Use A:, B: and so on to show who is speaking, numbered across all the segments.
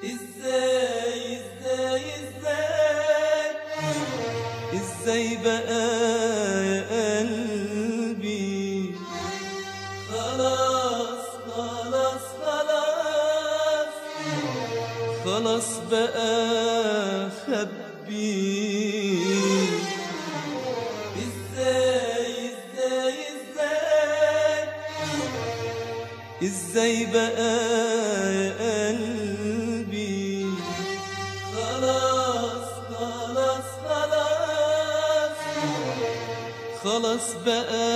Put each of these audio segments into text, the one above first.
A: ازاي ازاي ازاي ازاي بقى يا قلبي خلاص خلاص خلاص خلاص بقى خبي ازاي ازاي ازاي ازاي بقى يا قلبي خلاص خلاص خلاص خلاص بقى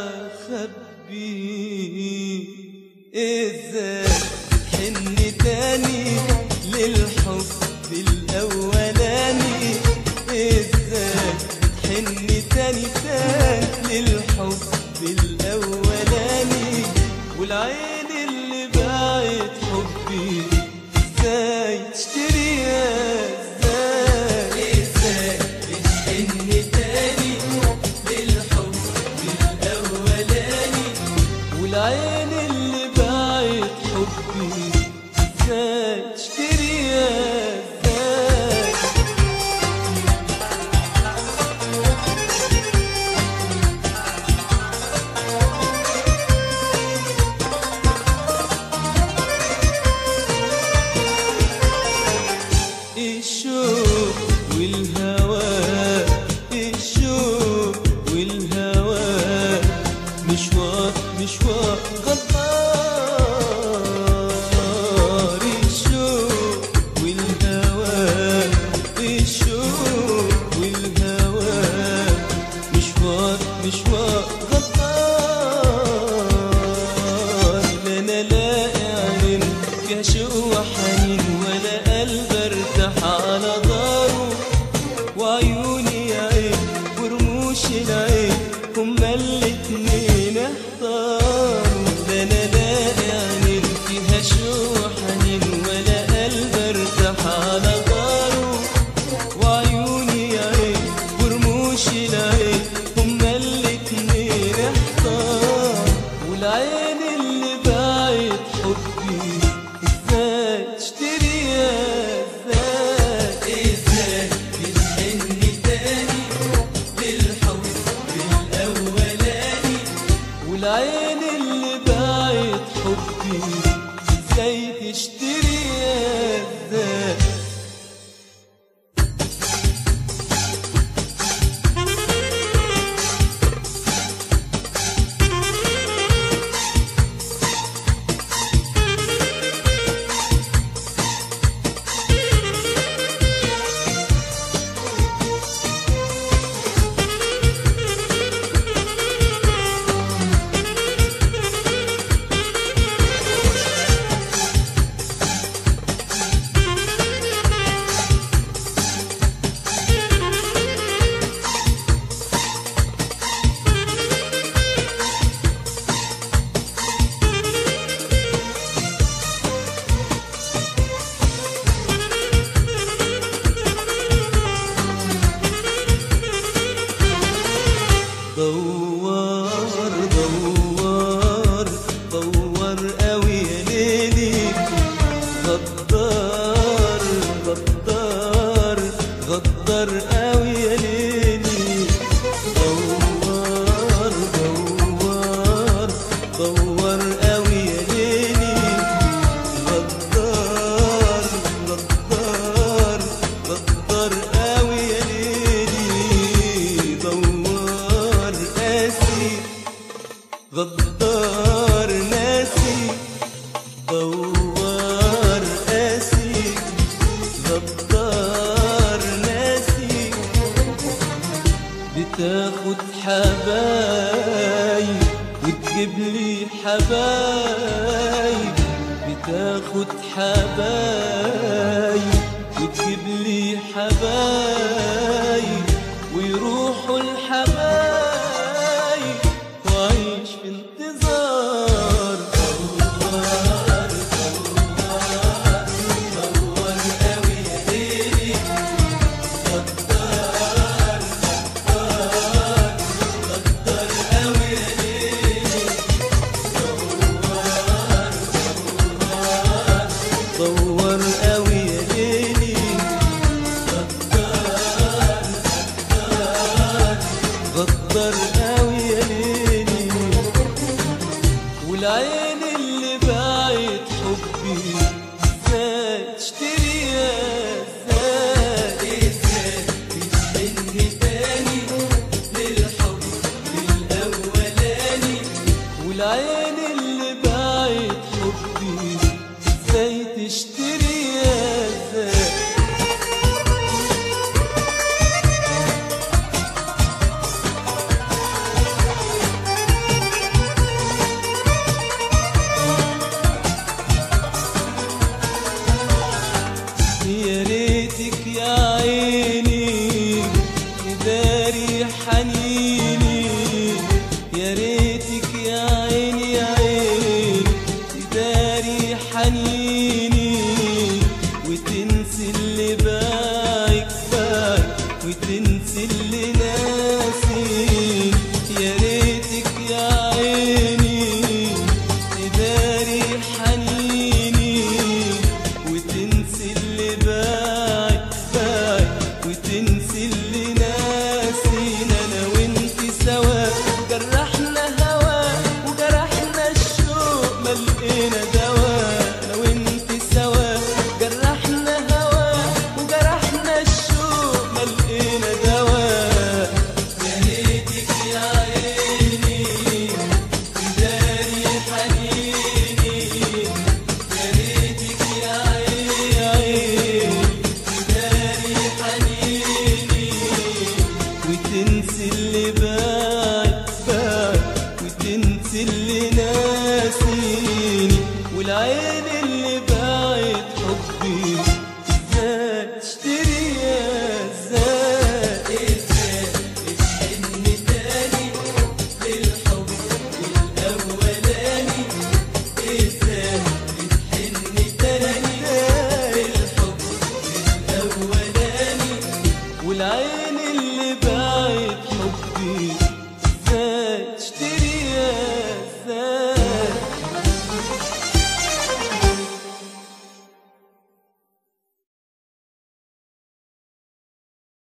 A: خبي ازاي حن تاني للحب الاولاني ازاي حن تاني تاني للحب الاولاني والعين اللي باعت حبي ازاي تشتريها ازاي ازاي بتحن تاني للحب الاولاني والعين اللي باعت حبي ازاي تشتريها ازاي الشوق والهوى الشوق والهوى مشوار مشوار غدار الشوق والهوى الشوق والهوى مشوار مشوار غدار لا انا لاقي عين فيها شوق وحنين ولا قلب ارتاح على داره وعيوني يا عين ورموش العين هما الاتنين احتاروا ده انا لاقي عينين فيها شوق وحنين ولا قلب ارتاح على داره وعيوني يا عين ورموش العين هما الاتنين احتار والعين اللي باعت حبي ازاي تشتريها ازاي ازاي بتحن تاني للحب الاولاني والعين اللي باعت حبي ازاي تشتريها ازاي دوار دوار دوار قوي يا ليلي غدار غدار غدار قوي يا ليلي دوار دوار دوار قوي يا ليلي غدار غدار غدار قوي يا ليلي دوار قاسي غدار ناسي دوار قاسي غدار ناسي بتاخد حبايب وتجيب لي حبايب بتاخد حبايب وتجيب لي حبايب ويروحوا الحبايب وعيش في انتظار دوار دوار دوار قوي يا ليلي غدار غدار غدار قوي يا ليلي دوار دوار دوار قوي عيني